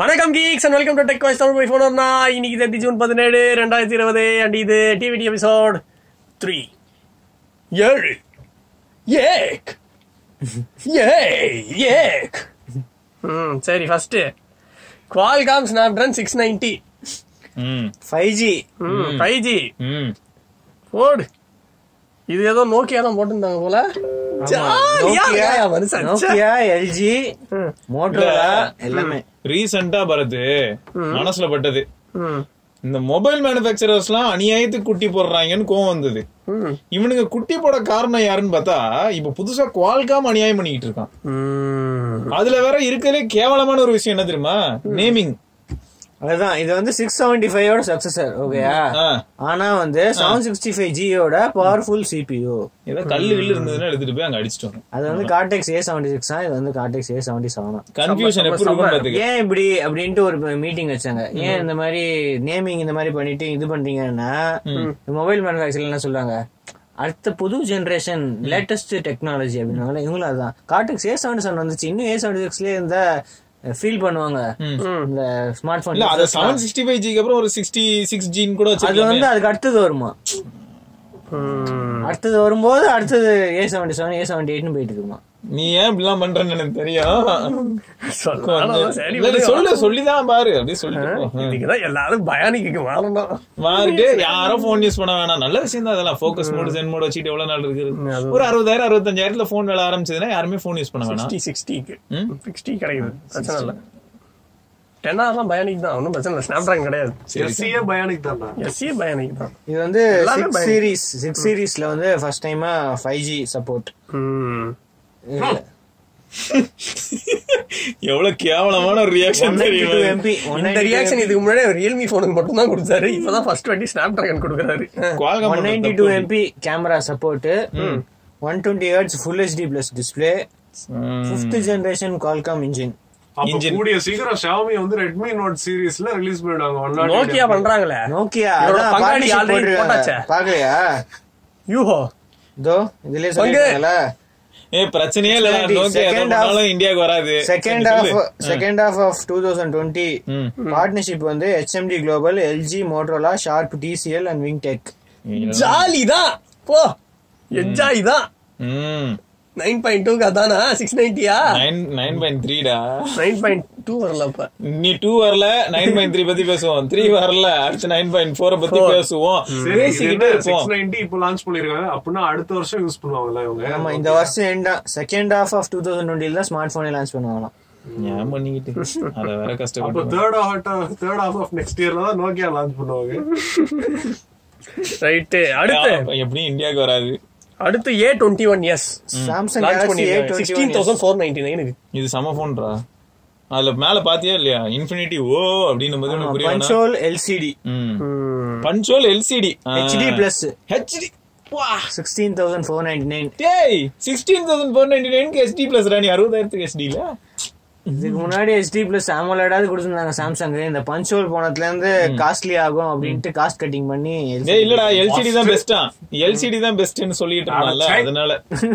வணக்கம் geeks and welcome to tech voice Tamil phone ஒன்னா இன்னைக்கு தேதி ஜூன் பதினேழு ரெண்டாயிரத்தி இருபது அண்ட் இது டிவிடி எபிசோட் த்ரீ ஏழு ஏக் ஏய் ஏக் ம் சரி first Qualcomm Snapdragon six ninety ம் ஃபைவ் ஜி ம் ஃபைவ் ஜி ம் போடு இது ஏதோ நோக்கியா தான் போட்டிருந்தாங்க போல ஜாலியா இருக்காயா மனுஷன் ச்சே. நோக்கியா எல்ஜி ம், மோட்டோலா எல்லாமே ரீசெண்டா பரது மனசுல பட்டது ம், இந்த மொபைல் மேனுபேக்சரர்ஸ்லாம் அநியாயத்துக்கு குட்டி போடுறாங்கன்னு கோவம் வந்தது ம், இவனுங்க குட்டி போட காரணம் யாருன்னு பார்த்தா இப்ப புதுசா குவால்காம் அநியாயம் பண்ணிக்கிட்டு இருக்கான் ம். அதுல வேற இருக்கறதுலே கேவலமான ஒரு விஷயம் என்ன தெரியுமா நேமிங் அதுதான் இது வந்து சிக்ஸ் செவன்டி ஃபைவோட சக்சஸர் ஓகேயா ஆனா வந்து செவன் சிக்ஸ்டி ஃபைவ் ஜியோட பவர்ஃபுல் சிபியூ ஏதோ கல்லு கில்லு இருந்ததுன்னா எடுத்துட்டு போய் அங்க அடிச்சிட்டு வரும் அது வந்து கார்டெக்ஸ் ஏ செவன்டி சிக்ஸ் இது வந்து Cortex A seventy seven confusion எப்படி இருக்கும் பாத்துக்க ஏன் இப்படி அப்படின்ட்டு ஒரு மீட்டிங் வச்சாங்க ஏன் இந்த மாதிரி நேமிங் இந்த மாதிரி பண்ணிட்டு இது பண்றீங்கன்னா மொபைல் மேனுஃபேக்சர் என்ன சொல்றாங்க அடுத்த புது ஜெனரேஷன் லேட்டஸ்ட் டெக்னாலஜி அப்படின்னால இவங்களும் அதுதான் கார்டெக்ஸ் ஏ செவன்டி செவன் வந்துச்சு இன்னும் ஏ செவன்டி சிக்ஸ்லயே இருந்தா ஃபீல் பண்ணுவாங்க இந்த ஸ்மார்ட் இல்ல அத போன் செவன் சிக்ஸ்டி ஃபைவ் ஜிக்கு அப்புறம் ஒரு சிக்ஸ்டி சிக்ஸ் ஜின்னு கூட அது வச்சிருக்கலாமே வந்து அதுக்கு அடுத்தது வருமா ம். அடுத்தது வரும்போது அடுத்தது A seventy seven A seventy எயிட்னு போயிட்டு இருக்குமா நீ ஏன் இப்படிலாம் பண்றேன்னு எனக்கு தெரியும் சொல்லலாம். சரி இல்ல, நீ விடு. சொல்லு சொல்லிதான் பாரு அப்படி சொல்லிட்டு போ. இதுக்குதான் எல்லாரும் பயானிக்கு மாறணும் மாறிட்டு யாரும் போன் யூஸ் பண்ண வேணாம் நல்ல விஷயம் தான் அதெல்லாம் ஃபோக்கஸ் மோடு சென் மோடு வச்சுட்டு எவ்வளவு நாள் இருக்குது ஒரு அறுபதாயிரம் அறுபத்தஞ்சாயிரத்துல போன் வேலை ஆரம்பிச்சதுன்னா யாருமே போன் யூஸ் பண்ண வேணாம் சிக்ஸ்டி சிக்ஸ்டிக்கு ம்? சிக்ஸ்டி கிடைக்குது பிரச்சனை இல்லை டென் ஆர்லாம் பயானிக் தான் ஒன்றும் பிரச்சனை இல்லை ஸ்னாப் டிராகன் கிடையாது எஸ்சியே பயானிக் தான்டா எஸ்சியே பயானிக் தான் இது வந்து எல்லாமே சிக்ஸ் பயன். சீரிஸ் சிக்ஸ் சீரிஸ்ல வந்து ஃபர்ஸ்ட் டைமா ஃபைவ் ஜி சப்போர்ட் ம். எவ்வளவு கேவலமான ஒரு ரியாக்ஷன் தெரியுமா எம்பி இந்த ரியாக்ஷன் இதுக்கு முன்னாடி ரியல்மி போனுக்கு மட்டும் தான் கொடுத்தாரு இப்பதான் ஃபர்ஸ்ட் வாட்டி ஸ்னாப் டிராகன் கொடுக்குறாரு Qualcomm ஒன் பண்ற நைன்டி தப்பு டூ இது. MP camera support one twenty hertz full HD plus display ம். ஃபிஃப்த் ஜெனரேஷன் கால்காம் இன்ஜின் அப்ப Engine. கூடிய சீக்கிரம் Xiaomi வந்து ரெட்மி நோட் சீரிஸ்ல ரிலீஸ் பண்ணிடுவாங்க ஒன் நாட் நோக்கியா பண்றாங்களே நோக்கியா இதோட அதான் பங்காளி partnership already போட்டிருக்காங்க. போட்டாச்சே. பாக்கலையா யூஹோ இதோ இதுலயே பங்கு. சொல்லிருக்காங்கல்ல ஏ பிரச்சனையே இல்ல Second நோக்கியா எதை half- பண்ணாலும் இந்தியாவுக்கு வராது செகண்ட் சரி, ஹாஃப் சொல்லு. Second half of two thousand twenty ம். பார்ட்னர்ஷிப் வந்து HMD global LG Motorola Sharp TCL and Wingtech jolly தான் போ என்ஜாய் தான் ம். நைன் பாயிண்ட் டூக்கு அதானா சிக்ஸ் நைன்டியா nine- nine point three டா. நைன் பாயிண்ட் டூ வரல அப்ப நீ டூ வரல நைன் பாயிண்ட் த்ரீ பத்தி பேசுவோம் த்ரீ வரல அடுத்து நைன் பாயிண்ட் ஃபோர் பத்தி Four. பேசுவோம் பேசிக்கிட்டே சிக்ஸ் இருப்போம் நைன்டி இப்போ லான்ச் பண்ணிருக்காங்க அப்படின்னா அடுத்த வருஷம் யூஸ் பண்ணுவாங்கல்ல இவங்க ஆமா இந்த வருஷம் எண்டா second half of two thousand டுவெண்ட்டில தான் ஸ்மார்ட் போனே லான்ச் பண்ணுவாங்களாம் ஏன் பண்ணிக்கிட்டு அத வேற அப்போ கஷ்டப்பட்டு third of third of of next இயர்ல தான் நோக்கியா லான்ச் பண்ணுவாங்க ரைட்டு அடுத்து எப்படியும் இந்தியாவுக்கு வராது அடுத்து A twenty one S Samsung launch Galaxy A பண்ணிருக்காங்க சிக்ஸ்டீன் தௌசண்ட் ஃபோர் நைன்டி நைனுக்கு இது செம போன்றா அதுல மேல பாத்தியா இல்லையா இன்ஃபினிட்டி ஓ அப்படின்னு போது உனக்கு புரியும் punch hole LCD punch hole LCD HD plus HD sixteen thousand four ninety nine டேய் சிக்ஸ்டீன் தௌசண்ட் ஃபோர் நைன்டி நைன்க்கு ஹெச்டி பிளஸ் நீ அறுபதாயிரத்துக்கு ஹெச்டி இல்ல இதுக்கு முன்னாடி ஹெச்டி பிளஸ் ஆமோலேடாவது கொடுத்துருந்தாங்க சாம்சங் இந்த பஞ்சோல் போனதுல இருந்து காஸ்ட்லி ஆகும் அப்படின்ட்டு காஸ்ட் கட்டிங் பண்ணி டேய் இல்லடா எல்சிடி தான் பெஸ்டா எல்சிடி தான் பெஸ்ட்னு சொல்லிட்டு இருந்தான்ல அட, சை. அதனால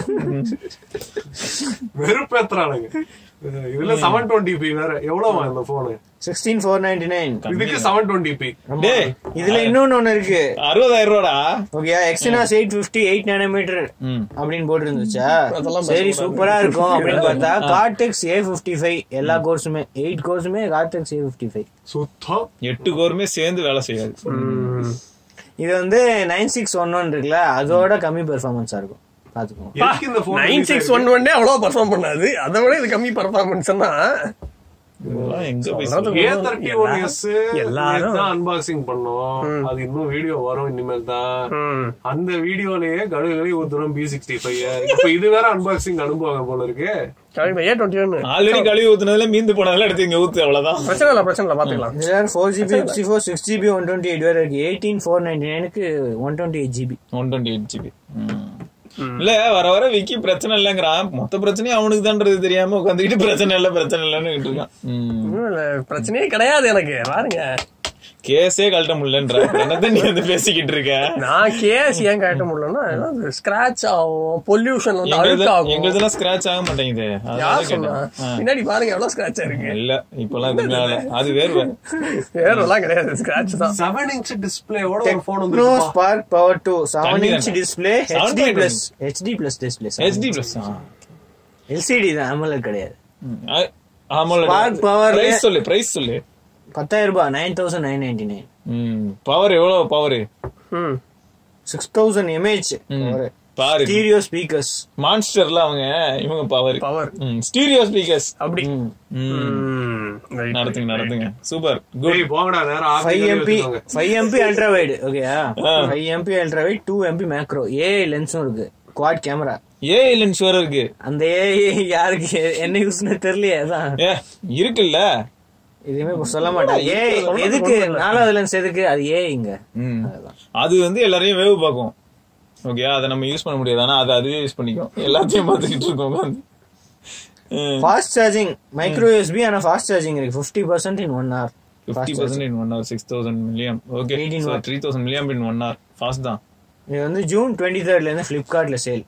வெறுப்பேத்துறானுங்க இதுல செவன் டுவெண்ட்டி பி வேற எவ்வளவு இந்த phone sixteen four ninety nine இதுக்கு செவன் டுவெண்ட்டி பி டேய் இதுல இன்னொன்னு ஒண்ணு இருக்கு அறுபதாயிரம் ரூபாடா okay Exynos eight fifty eight nanometre ம். அப்படின்னு போட்டு இருந்துச்சா அதெல்லாம் சரி பேசக்கூடாது. சூப்பரா இருக்கும் அப்படின்னு பார்த்தா கார்டெக்ஸ் ஏ பிப்டி ஃபைவ் எல்லா கோர்ஸுமே எயிட் கோர்ஸுமே கார்டெக்ஸ் ஏ பிப்டி ஃபைவ் சுத்தம் எட்டு கோருமே சேர்ந்து வேலை செய்யாது இது வந்து நைன் சிக்ஸ் ஒன் ஒன் இருக்குல்ல அதோட கம்மி பெர்ஃபார்மன்ஸா இருக்கும் பாத்துக்கோங்க எதுக்கு இந்த போன் நைன் சிக்ஸ் ஒன் ஒன்னே அவ்வளவு பர்ஃபார்ம் பண்ணாது அதை விட இது கம்மி பர்ஃபார்மன்ஸ்னா இதெல்லாம் எங்க போய் சொல்றது ஏ தேர்ட்டி ஒன் எஸ் எல்லாரும் தான் அன்பாக்சிங் பண்ணோம் அது இன்னும் வீடியோ வரும் இனிமேல் தான் அந்த வீடியோலயே கழுகுகளி ஊத்துறோம் பி சிக்ஸ்டி ஃபைவ் இப்ப இது வேற அன்பாக்சிங் அனுப்புவாங்க போல இருக்கு ஏ டுவெண்ட்டி ஒன் ஆல்ரெடி கழுவி ஊத்துனதுல மீந்து போனதெல்லாம் எடுத்து இங்க ஊத்து அவ்வளவுதான் பிரச்சனை இல்ல பிரச்சனை இல்ல பாத்துக்கலாம் இதுல four GB sixty four six GB one twenty eight வேற இருக்கு எயிட்டீன் ஃபோர் நைன்டி நைனுக்கு one twenty eight GB one twenty eight GB இல்ல வர வர விக்கி பிரச்சனை இல்லங்கிறான் மொத்த பிரச்சனையும் அவனுக்கு தான்றது தெரியாம உட்காந்துக்கிட்டு பிரச்சனை இல்ல பிரச்சனை இல்லன்னு இருக்கான் ம். ஒண்ணும் இல்ல, பிரச்சனையே கிடையாது எனக்கு பாருங்க கேஸே கழட்ட முடியலன்ற என்னதான் நீ வந்து பேசிக்கிட்டு இருக்க நான் கேஸ் ஏன் கட்ட முடியலன்னா ஸ்கிராச் ஆகும் பொல்யூஷன் வந்து எங்களுது- அழுக்காகும் எங்களுதெல்லாம் ஸ்கிராச் ஆக மாட்டேங்குது அதனால யார் சொன்னா கேட்டேன். பின்னாடி பாருங்க எவ்வளவு ஸ்கிராச் இருக்கு இல்ல இப்பெல்லாம் இதுக்கு மேல அது வேறு வேறெல்லாம் கிடையாது ஸ்கிராச் தான் செவன் இன்ச் டிஸ்பிளேயோட ஒரு போன் டெக்னோ வந்து ஸ்பார்க் பவர் டூ செவன் கம்மி இன்ச் தானே. Display Seven HD point plus HD plus display HD plus LCD தான் அமல கிடையாது ஆமால Spark power ல- பிரைஸ் சொல்லு பிரைஸ் சொல்லு பத்தாயிரம் ரூபாய் nine thousand nine ninety nine power எவ்வளவு பவர் ம் சிக்ஸ் தௌசண்ட் எம்ஏஹெச் பாரு ஸ்டீரியோ ஸ்பீக்கர்ஸ் மான்ஸ்டர்ல அவங்க இவங்க பவர் பவர் ஸ்டீரியோ ஸ்பீக்கர்ஸ் அப்படி ம், right. நடத்துங்க நடத்துங்க சூப்பர் குட் டேய் போங்கடா நேரம் ஃபைவ் ஆஃபீஸ் எம்பி வச்சுக்கோங்க ஃபைவ் எம்பி அல்ட்ரா வைடு ஓகேயா five MP ultra wide two MP macro a லென்ஸும் இருக்கு குவாட் கேமரா ஏ லென்ஸ் வேற இருக்கு அந்த ஏ யாருக்கு என்ன யூஸ்னு தெரியலையே அதான் ஏ இருக்குல்ல எதுவுமே இப்ப சொல்ல மாட்டேன் ஏ எதுக்கு நாலாவது லென்ஸ் எதுக்கு அது ஏ இங்க ம். அது வந்து எல்லாரையும் வேவு பார்க்கும் ஓகே அதை நம்ம யூஸ் பண்ண முடியாது ஆனா அதை அதுவே யூஸ் பண்ணிக்கும் எல்லாத்தையும் பார்த்துக்கிட்டு இருக்கோம் உட்கார்ந்து. ம். ஃபாஸ்ட் சார்ஜிங் மைக்ரோ யூஎஸ்பி ஆனா ஃபாஸ்ட் சார்ஜிங் இருக்கு fifty percent in one hour 50% in one hour, 6000 milliamp. Okay, 18 so watt. 3000 milliamp in one hour. Fast தான். இது வந்து ஜூன் டுவெண்ட்டி தேர்ட்ல இருந்து பிளிப்கார்ட்ல சேல்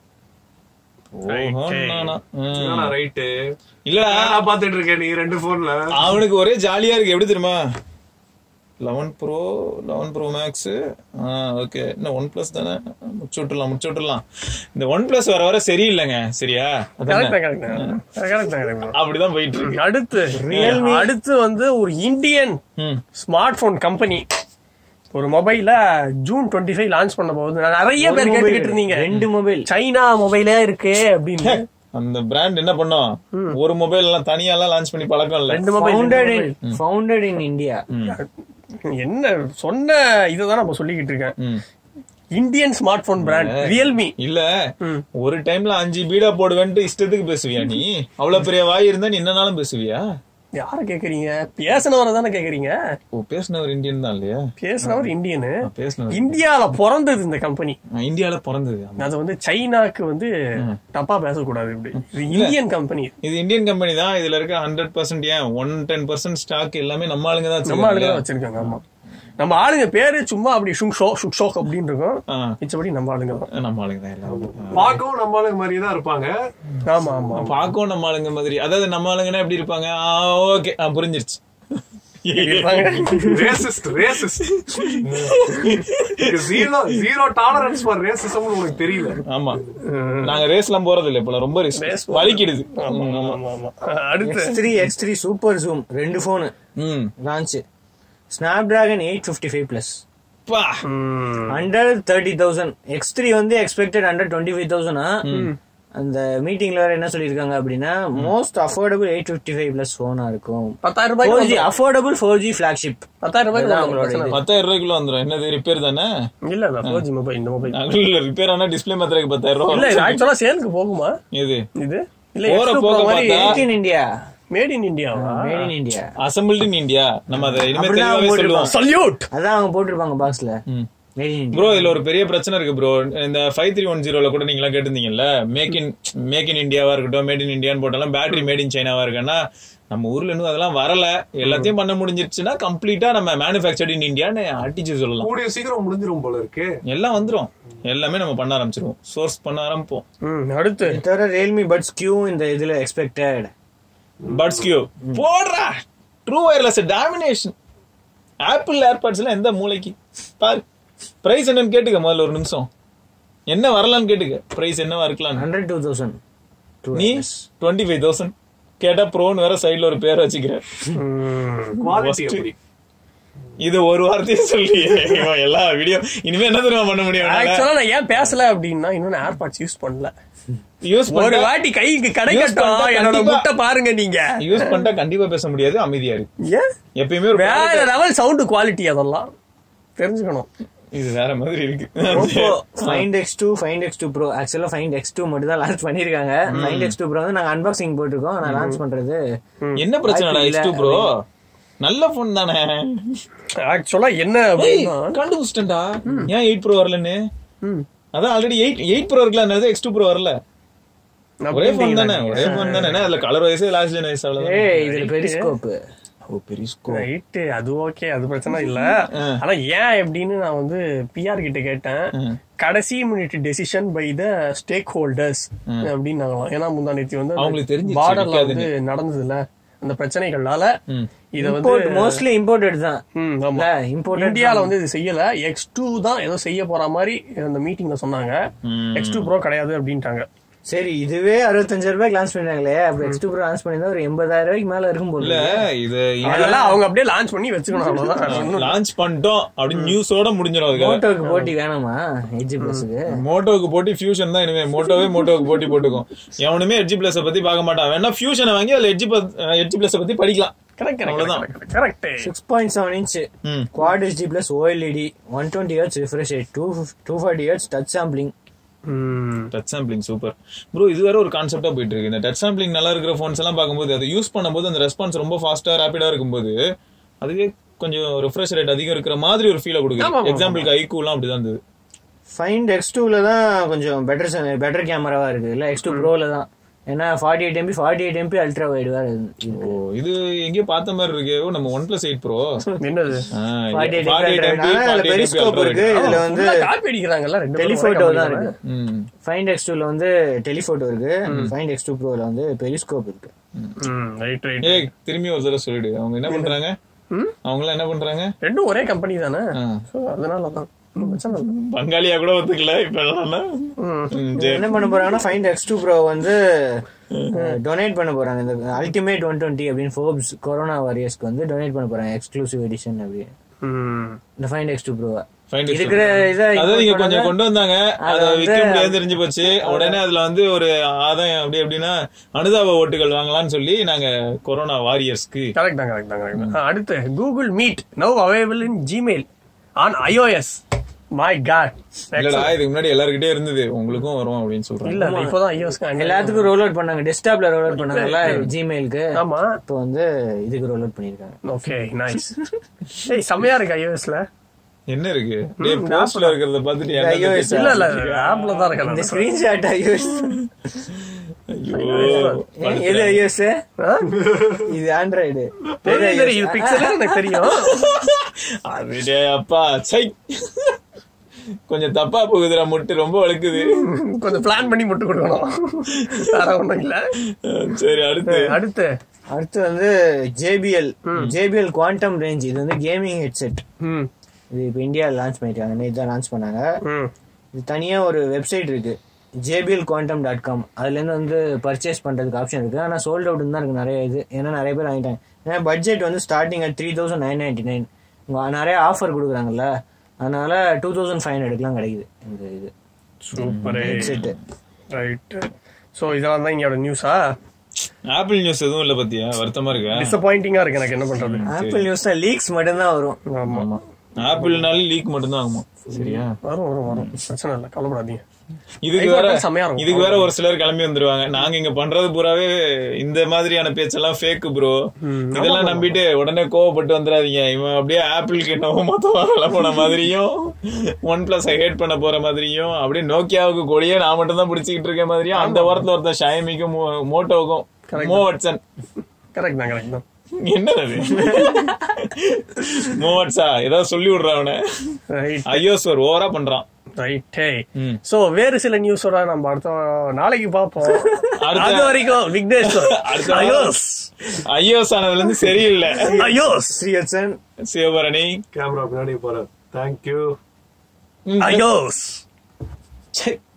ஓஹோ, நானா. ம். ரைட்டு இல்லடா நான் பாத்துட்டு இருக்கேன் நீ ரெண்டு போன்ல அவனுக்கு ஒரே ஜாலியா இருக்கு எப்படி தெரியுமா eleven Pro eleven Pro Max okay இன்னும் ஒன் பிளஸ் தானே முடிச்சு விட்டுலாம் முடிச்சு விட்டுலாம் இந்த ஒன் பிளஸ் வர வர சரியில்லைங்க சரியா Correct அதானே? தான், correct தான். Correct தான், correct தான். அப்படிதான் போயிட்டு இருக்கு அடுத்து அடுத்து வந்து ஒரு இந்தியன் ம். ஸ்மார்ட் போன் கம்பெனி ஒரு மொபைல ஜூன் டுவெண்ட்டி ஃபைவ் லான்ச் பண்ண போகுது நான் நிறைய பேர் கேட்டுக்கிட்டு இருந்தீங்க ரெண்டு மொபைல் சைனா மொபைலே இருக்கு அப்படின்னு அந்த பிராண்ட் என்ன பண்ணோம் ஒரு மொபைல் எல்லாம் தனியா எல்லாம் லான்ச் பண்ணி பழக்கம் இல்ல ரெண்டு mobile founded in founded in India என்ன சொன்ன இதுதான் நம்ம சொல்லிக்கிட்டு இருக்கேன் ம். Indian smart phone brand Realme இல்ல ஒரு டைம்ல அஞ்சு பீடா போடுவேன்ட்டு இஷ்டத்துக்கு பேசுவியா நீ அவ்வளவு பெரிய வாய் இருந்தா நீ என்னனாலும் பேசுவியா யார கேக்குறீங்க பேசினவரை தானே கேக்குறீங்க ஓ பேசினவர் இந்தியன் தான் இல்லையா பேசினவர் இந்தியனு பேசினவர் இந்தியால பிறந்தது இந்த கம்பெனி இந்தியால பிறந்தது ஆமா. அது வந்து சைனாக்கு வந்து தப்பா பேசக்கூடாது இப்படி இது இந்தியன் கம்பெனி இது இந்தியன் கம்பெனி தான் இதுல இருக்க ஹண்ட்ரட் பர்சன்ட் ஏன் ஒன் டென் பர்சன்ட் ஸ்டாக் எல்லாமே நம்ம ஆளுங்க தான் நம்ம ஆளுங்க வச்சிருக்காங்க. தான் வச்சிருக்காங்க ஆமா நம்ம ஆளுங்க பேரு சும்மா அப்படி ஷுக் ஷோ ஷுக் ஷோக் அப்படின்னு இருக்கும் ஆ, மிச்சபடி நம்ம ஆளுங்க தான் நம்ம ஆளுங்க தான் எல்லாரும் பார்க்கவும் நம்மளுக்கு மாதிரியே தான் இருப்பாங்க ஆமா ஆமா ஆமா. பாக்கவும் நம்ம ஆளுங்க மாதிரி அதாவது நம்ம ஆளுங்கன்னா எப்படி இருப்பாங்க ஓகே புரிஞ்சிருச்சு racist racist zero zero tolerance for racism உனக்கு தெரியல ஆமா நாங்க ரேஸ் எல்லாம் போறது இல்ல இப்ப ரொம்ப ரிஸ்க் வலிக்கிடுது ஆமா, ஆமா, ஆமா. அடுத்து X three X three super zoom ரெண்டு போனு ம் launch Snapdragon eight fifty five plus பா ம், hundred thirty thousand X three வந்து expected hundred twenty five thousand அந்த மீட்டிங்ல வேற என்ன சொல்லிருக்காங்க அப்படின்னா most affordable eight fifty five plus போனா இருக்கும் பத்தாயிரம் ஃபோர் ரூபாய்க்கு G affordable four G flagship பத்தாயிரம் ரூபாய்க்கு அதான் வாங்கலாம், அவங்களோட பிரச்சனை பத்தாயிரம் ரூபாய்க்குள்ள வந்துரும் என்னது ரிப்பேர் தானே இல்ல. இல்ல இல்ல ஃபோர் ஜி மொபைல் இந்த மொபைல் இல்ல ரிப்பேர் ஆனா டிஸ்பிளே மாத்திரக்கு பத்தாயிரம் இல்ல ரூபாய் இது ஆக்சுவலா சேலுக்கு போகுமா இது இது இல்ல போற X2 போக Pro மாதிரி பார்த்தா- made in India made in இந்தியாவா made in India assembled in India நம்ம அதை இனிமே அப்படிதான் தெளிவாவே போட்டிருப்பாங்க. சொல்லுவோம் சல்யூட் அதான் அவங்க போட்டிருப்பாங்க பாக்ஸ்ல ம். மேட் இன் இந்தியா ப்ரோ இதுல ஒரு பெரிய பிரச்சனை இருக்கு ப்ரோ இந்த ஃபைவ் த்ரீ ஒன் ஜீரோல கூட நீங்க எல்லாம் கேட்டிருந்தீங்கல்ல மேக் இன் மேக் இன் இந்தியாவா இருக்கட்டும் மேட் இன் இந்தியான்னு போட்டாலும் பேட்டரி மேட் இன் சைனாவா இருக்குன்னா நம்ம ஊர்ல இன்னும் அதெல்லாம் வரல எல்லாத்தையும் பண்ண முடிஞ்சிருச்சுன்னா கம்ப்ளீட்டா நம்ம மேனுஃபேக்சர்ட் இன் இந்தியான்னு அடிச்சு சொல்லலாம் கூடிய சீக்கிரம் முடிஞ்சிரும் போல இருக்கு எல்லாம் வந்துரும் எல்லாமே நம்ம பண்ண ஆரம்பிச்சிருவோம் சோர்ஸ் பண்ண ஆரம்பிப்போம் ம் அடுத்து இது தவிர ரியல்மி பட்ஸ் கியூ இந்த இதுல எக்ஸ்பெக்டட் பட்ஸ் கியூ போடுறா true wireless domination Apple AirPods எல்லாம் எந்த மூளைக்கு பாரு பிரைஸ் என்னன்னு கேட்டுக்க முதல்ல ஒரு நிமிஷம் என்ன வரலான்னு கேட்டுக்க பிரைஸ் என்னவா இருக்கலாம் ஹண்ட்ரட் டூ தௌசண்ட் நீ டுவெண்ட்டி ஃபைவ் தௌசண்ட் கேட்டா ப்ரோன்னு வேற சைடுல ஒரு பேர் வச்சுக்கிற குவாலிட்டி Worst. எப்படி இது ஒரு வார்த்தையை சொல்லி இவன் எல்லா வீடியோ இனிமே என்ன தெரியுமா பண்ண முடியும் ஆக்சுவலா நான் ஏன் பேசல அப்படின்னா இன்னும் ஏர்பாட்ஸ் யூஸ் பண்ணல யூஸ் ஒரு பண்ண வாட்டி கைக்கு Use கிடைக்கட்டும் பண்ணிட்டா என்னோட கண்டிப்பா- முட்டை பாருங்க நீங்க யூஸ் பண்ணிட்டா கண்டிப்பா பேச முடியாது அமைதியா இருக்கு ஏன் எப்பயுமே ஒரு வேற product- லெவல் சவுண்ட் குவாலிட்டி அதெல்லாம் தெரிஞ்சுக்கணும் இது வேற மாதிரி இருக்கு Oppo Find X two Find X two Pro ஆக்சுவலா ஃபைண்ட் எக்ஸ் டூ மட்டும் தான் லான்ச் பண்ணிருக்காங்க ஃபைண்ட் எக்ஸ் டூ ப்ரோ வந்து நாங்க அன்பாக்சிங் போட்டிருக்கோம் நான் லான்ச் பண்றது என்ன பிரச்சனைடா வாய்ப்பு எக்ஸ் இல்ல. டூ ப்ரோ நல்ல போன் தானே ஆக்சுவலா என்ன ஏய், அப்படின்னா கண்டுபிடிச்சிட்டேன்டா ஏன் எயிட் ப்ரோ வரலன்னு ம். அதான் ஆல்ரெடி எயிட் எயிட் ப்ரோ இருக்குல்ல எக்ஸ் டூ ப்ரோ வரல ஒரே போன் தானே ஒரே போன் தானே என்ன அதுல கலர் வயசு லாஸ்ட் ஜென் வயசு அவ்வளவுதான் ஏய் இதுல பெரிஸ்கோப் ஓ பெரிஸ்கோ ரைட்டு அது ஓகே அது பிரச்சனை இல்ல ஆனா ஏன் எப்படின்னு நான் வந்து பிஆர் கிட்ட கேட்டேன் கடைசி minute decision by the stakeholders அப்படின்னு நாங்களாம் ஏன்னா முந்தா நேத்தி வந்து அவங்களுக்கு தெரிஞ்சிருச்சு பார்டர்ல விக்காதுன்னு. வந்து நடந்ததுல அந்த பிரச்சனைகள்னால இத வந்து இம்போர்ட் மோஸ்ட்லி இம்போர்ட்டட் தான் ம், ஆமா. இல்ல இம்போர்ட்டட் இந்தியால வந்து இது செய்யல எக்ஸ் டூ தான் ஏதோ செய்ய போற மாதிரி அந்த மீட்டிங்ல சொன்னாங்க எக்ஸ் டூ ப்ரோ கிடையாது அப்படின்ட்டாங்க சரி இதுவே அறுபத்தஞ்சாயிரம் ரூபாய்க்கு லான்ச் பண்ணாங்களே அப்ப எக்ஸ் டூ லான்ச் பண்ணிருந்தா ஒரு எண்பதாயிரம் ரூபாய்க்கு மேல இருக்கும் போது இல்ல இது அதெல்லாம் அவங்க அப்படியே லான்ச் பண்ணி வச்சுக்கணும் அவ்வளவுதான் ஒண்ணும் லான்ச் பண்ணிட்டோம் அப்படின்னு நியூஸோட முடிஞ்சிடும் அதுக்காக மோட்டோக்கு போட்டி வேணாமா எஜ் பிளஸ்க்கு மோட்டோவுக்கு போட்டி ஃபியூஷன் தான் இனிமே மோட்டோவே மோட்டோவுக்கு போட்டி போட்டுக்கும் எவனுமே எட்ஜி பிளஸ் பத்தி பார்க்க மாட்டான் வேணா ஃபியூஷனை வாங்கி அதுல எட்ஜி எட்ஜி பிளஸ் பத்தி படிக்கலாம் கரெக்ட் அவ்வளவுதான். Correct correct six point seven inch ம். Quad HD plus OLED one twenty hertz refresh rate two two forty hertz touch sampling touch sampling super pro இது வேற ஒரு கான்செப்டா போயிட்டு இருக்கு இந்த டச் சாம்பிளிங் நல்லா இருக்கிற ஃபோன்ஸ் எல்லாம் பார்க்கும்போது அதை யூஸ் பண்ணும்போது அந்த ரெஸ்பான்ஸ் ரொம்ப ஃபாஸ்டா ரேபிடா இருக்கும்போது அதுவே கொஞ்சம் ரிஃப்ரெஷ் ரேட் அதிகம் இருக்கிற மாதிரி ஒரு ஃபீலை ஆமா, கொடுக்குது ஆமா. எக்ஸாம்பிளுக்கு ஐக்கூலாம் அப்படிதான் இருந்தது ஃபைண்ட் எக்ஸ் டூல தான் கொஞ்சம் பெட்டர் பெட்டர் கேமராவா இருக்கு இல்ல எக்ஸ் டூ ப்ரோல தான் ஏன்னா forty eight MP forty eight MP ultra wide வேற இருக்கு ஓ இது எங்கேயோ பார்த்த மாதிரி இருக்கு ஓ, நம்ம ஒன் பிளஸ் எயிட் ப்ரோ என்னது ஃபார்ட்டி எயிட் எம்பி அதுல பெரிஸ்கோப் இருக்கு இதுல வந்து காப்பி அடிக்கிறாங்கல்ல ரெண்டு பேரும் டெலிஃபோட்டோ ஒரே தான் company இருக்கு ஃபைண்ட் எக்ஸ் டூல வந்து டெலிஃபோட்டோ இருக்கு ஃபைண்ட் எக்ஸ் டூ ப்ரோல வந்து பெரிஸ்கோப் இருக்கு ம் ரைட் ரைட் ஏய் திரும்பி ஒரு தடவை சொல்லிடு அவங்க என்ன பண்றாங்க அவங்க எல்லாம் என்ன பண்றாங்க ரெண்டும் ஒரே கம்பெனி தானே ஆ. So, அதனால தான் ஒண்ணும் பிரச்சனை இல்ல. பங்காளியா கூட ஒத்துக்கல இப்ப எல்லாம் ம், சரி. என்ன பண்ண போறாங்கன்னா ஃபைண்ட் எக்ஸ் டூ ப்ரோ வந்து டொனேட் பண்ண போறாங்க இந்த அல்டிமேட் ஒன் டுவெண்ட்டி அப்படின்னு ஃபோர்ப்ஸ் கொரோனா வாரியர்ஸ்க்கு வந்து டொனேட் பண்ண போறாங்க எக்ஸ்க்ளூசிவ் எடிஷன் அப்படி ம். இந்த ஃபைண்ட் எக்ஸ் டூ ப்ரோவை Find it இருக்கிற இதை அதான் நீங்க import கொஞ்சம் பண்ணாங்க. கொண்டு வந்தாங்க அதை அதை வந்து- விற்க முடியாது தெரிஞ்சு போச்சு உடனே அதுல வந்து ஒரு ஆதாயம் அப்படி எப்படின்னா அனுதாப ஓட்டுகள் வாங்கலாம்னு சொல்லி நாங்க கொரோனா வாரியர்ஸ்க்கு கரெக்ட் தான் கரெக்ட் தான் கரெக்ட் தான். ஆ, அடுத்து Google Meet now available in Gmail on iOS my god இல்லடா இதுக்கு முன்னாடி எல்லாருக்கிட்டே இருந்தது உங்களுக்கும் வரும் அப்படின்னு சொல்றாங்க இல்ல இல்ல, இப்போதான் iOS க்கு எல்லாத்துக்கும் ரோல் அவுட் பண்ணாங்க டெஸ்க்டாப்ல ரோல் அவுட் பண்ணாங்கல்ல ஜிமெயிலுக்கு ஆமா இப்போ வந்து இதுக்கு ரோல் அவுட் பண்ணிருக்காங்க ஓகே நைஸ் ஏய் செமையா இருக்கு iOSல என்ன இருக்கு டேய் போஸ்ட்ல இருக்கிறத பார்த்துட்டு என்ன iOS இல்ல இல்ல ஆப்ல தான் இந்த இருக்கேன் ஸ்கிரீன்ஷாட் ஐயோஸ் ஐயோ எது ஐயோஸ் இது ஆண்ட்ராய்டு தெரியும் தெரியும் இது பிக்சல் எனக்கு தெரியும் அப்படியே அப்பா சை கொஞ்சம் தப்பா போகுதுடா முட்டு ரொம்ப வழுக்குது கொஞ்சம் பிளான் பண்ணி மட்டும் கொடுக்கணும் வேற ஒண்ணும் இல்ல சரி அடுத்து அடுத்து அடுத்து வந்து ஜேபிஎல் ஜேபிஎல் குவாண்டம் ரேஞ்ச் இது வந்து கேமிங் ஹெட்செட் ம் இது இப்போ இந்தியாவில் லான்ச் பண்ணிருக்காங்க நேற்று தான் லான்ச் பண்ணாங்க ம் இது தனியாக ஒரு வெப்சைட் இருக்கு ஜேபிஎல் குவாண்டம் டாட் காம் அதுலேருந்து வந்து பர்ச்சேஸ் பண்ணுறதுக்கு ஆப்ஷன் இருக்கு ஆனால் சோல்ட் அவுட் தான் இருக்கு நிறைய இது ஏன்னா நிறைய பேர் வாங்கிட்டாங்க ஏன்னா பட்ஜெட் வந்து starting at three thousand nine ninety nine நிறைய ஆஃபர் கொடுக்குறாங்கல்ல அதனால டூ தௌசண்ட் ஃபைவ் ஹண்ட்ரட்லாம் கிடைக்குது இந்த இது சூப்பர் ஹெட்செட்டு ரைட் சோ இதெல்லாம் தான் இங்கோட நியூஸா ஆப்பிள் நியூஸ் எதுவும் இல்ல பத்தியா வருத்தமா இருக்கா டிசப்பாயிண்டிங்கா இருக்கு எனக்கு என்ன பண்றது ஆப்பிள் நியூஸ் தான் லீக்ஸ் மட்டும்தான் வரும் ஆமா ஆப்பிள்னாலும் லீக் மட்டும் தான் ஆகுமா சரியா வரும் வரும் வரும் பிரச்சனை இல்ல கவலைப்படாதீங்க இதுக்கு iPhone வேற தான் செமையா இருக்கும். இதுக்கு வேற ஒரு சிலர் கிளம்பி வந்துருவாங்க நாங்க இங்க பண்றது பூராவே இந்த மாதிரியான பேச்செல்லாம் ஃபேக் ப்ரோ இதெல்லாம் நம்பிட்டு உடனே கோவப்பட்டு வந்துடாதீங்க இவன் அப்படியே ஆப்பிளுக்கு என்னவோ மொத்தமா வேலை போன மாதிரியும் ஒன் பிளஸ் ஹேட் பண்ண போற மாதிரியும் அப்படியே நோக்கியாவுக்கு கொடியே நான் மட்டும் தான் பிடிச்சிக்கிட்டு இருக்க மாதிரியும் அந்த வாரத்துல ஒருத்தன் ஷாயமிக்கும் மோட்டோவுக்கும் மோ வாட்சன் கரெக்ட் தான் கரெக்ட் தான் என்னது அது மோ வாட்ஸா ஏதாவது சொல்லி விடுறான் அவனை ரைட் ஐயோஸ் ஒரு ஓவரா பண்றான் ரைட்டே ம். சோ வேறு சில நியூஸோட நம்ம அடுத்த நாளைக்கு பார்ப்போம் அடுத்த- அது வரைக்கும் விக்னேஷ் அடுத்த ஐயோஸ் ஐயோஸ் ஆனதுல இருந்து சரியில்லை ஐயோஸ் ஸ்ரீஹட்சன் சிவபரணி கேமரா பின்னாடி போறேன் தேங்க்யூ ம். ஐயோஸ் ச்சே.